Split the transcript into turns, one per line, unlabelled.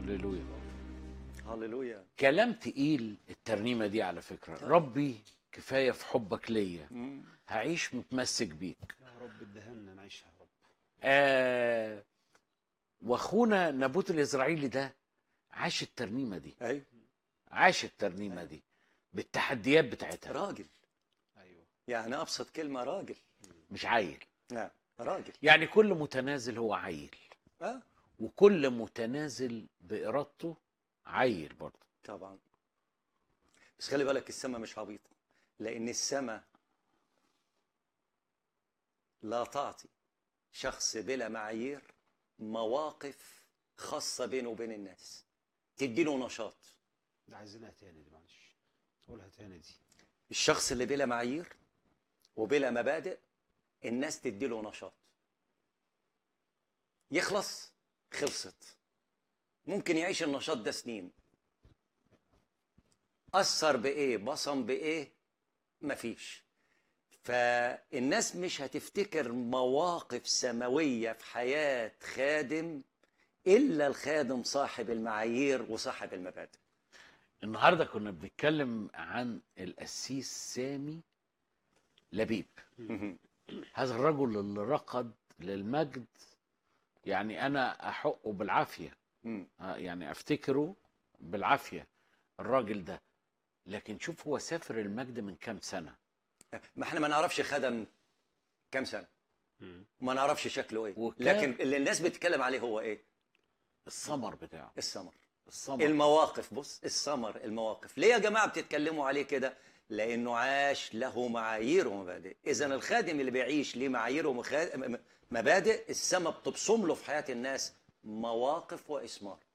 هللويا
هللويا
كلام تقيل الترنيمه دي على فكره ربي كفايه في حبك ليا
مم.
هعيش متمسك بيك
يا رب ادهنا نعيشها يا رب
آه واخونا نابوت الاسرائيلي ده عاش الترنيمه دي
ايوه
عاش الترنيمه دي بالتحديات بتاعتها
راجل
ايوه
يعني ابسط كلمه راجل
مش عيل
نعم راجل
يعني كل متنازل هو عيل
اه
وكل متنازل بارادته عيل برضه
طبعا بس خلي بالك السماء مش عبيطه لان السماء لا تعطي شخص بلا معايير مواقف خاصه بينه وبين الناس تديله نشاط
ده عايزينها تاني دي معلش قولها تاني دي
الشخص اللي بلا معايير وبلا مبادئ الناس تديله نشاط يخلص خلصت ممكن يعيش النشاط ده سنين أثر بإيه بصم بإيه مفيش فالناس مش هتفتكر مواقف سماوية في حياة خادم إلا الخادم صاحب المعايير وصاحب المبادئ
النهارده كنا بنتكلم عن القسيس سامي لبيب هذا الرجل اللي رقد للمجد يعني انا احقه بالعافيه
مم.
آه، يعني افتكره بالعافيه الراجل ده لكن شوف هو سافر المجد من كام سنه
ما احنا ما نعرفش خدم كام سنة ما نعرفش شكله ايه
وكان-
لكن اللي الناس بتتكلم عليه هو ايه
الثمر بتاعه
السمر
الثمر
المواقف بص السمر المواقف ليه يا جماعه بتتكلموا عليه كده لانه عاش له معايير ومبادئ اذا الخادم اللي بيعيش ليه معايير ومبادئ السما بتبصم له في حياه الناس مواقف واثمار